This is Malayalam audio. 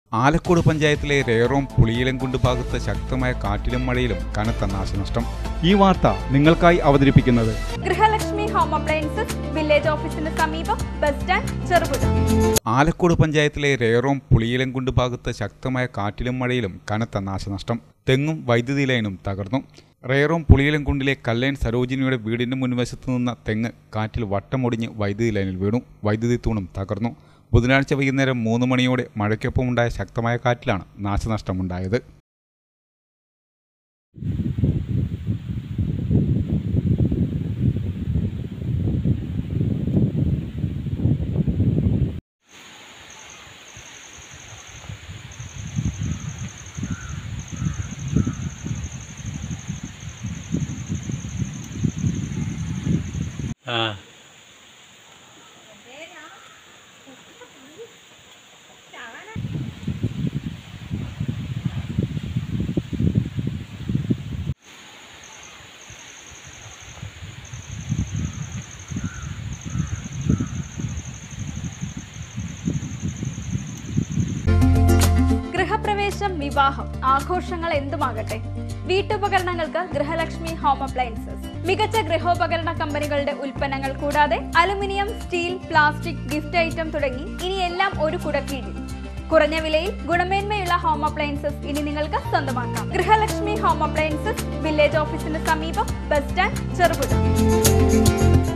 ആലക്കോട് പഞ്ചായത്തിലെ രേറോം പുളിയിലംകുണ്ട് ഭാഗത്ത് ശക്തമായ കാറ്റിലും മഴയിലും കനത്ത നാശനഷ്ടം ഈ വാർത്ത നിങ്ങൾക്കായി അവതരിപ്പിക്കുന്നത് ഗൃഹലക്ഷ്മി ഹോം അപ്ലയൻസസ് വില്ലേജ് ഓഫീസിന് സമീപം ബസ് സ്റ്റാൻഡ് ചെറുപുഴ ആലക്കോട് പഞ്ചായത്തിലെ രേറോം പുളിയിലംകുണ്ട് ഭാഗത്ത് ശക്തമായ കാറ്റിലും മഴയിലും കനത്ത നാശനഷ്ടം തെങ്ങും വൈദ്യുതി ലൈനും തകർന്നു റേറോം പുളിയിലംകുണ്ടിലെ കല്ലൈൻ സരോജിനിയുടെ വീടിന്റെ മുൻവശത്ത് നിന്ന തെങ്ങ് കാറ്റിൽ വട്ടമൊടിഞ്ഞ് വൈദ്യുതി ലൈനിൽ വീണു വൈദ്യുതി തൂണും തകർന്നു ബുധനാഴ്ച വൈകുന്നേരം മൂന്ന് മണിയോടെ മഴയ്ക്കൊപ്പമുണ്ടായ ശക്തമായ കാറ്റിലാണ് നാശനഷ്ടമുണ്ടായത് ആ ഗൃഹപ്രവേശം വിവാഹം ആഘോഷങ്ങൾ എന്തുമാകട്ടെ വീട്ടുപകരണങ്ങൾക്ക് ഗൃഹലക്ഷ്മി ഹോം അപ്ലയൻസസ് മികച്ച ഗൃഹോപകരണ കമ്പനികളുടെ ഉൽപ്പന്നങ്ങൾ കൂടാതെ aluminium steel plastic gift item തുടങ്ങി ഇനി എല്ലാം ഒരു കുടക്കീഴിൽ കുറഞ്ഞ വിലയിൽ ഗുണമേന്മയുള്ള ഹോം അപ്ലയൻസസ് ഇനി നിങ്ങൾക്ക് സ്വന്തമാക്കാം ഗൃഹലക്ഷ്മി ഹോം അപ്ലയൻസസ് വില്ലേജ് ഓഫീസിന് സമീപം ബസ് സ്റ്റാൻഡ് ചെറുപുഴ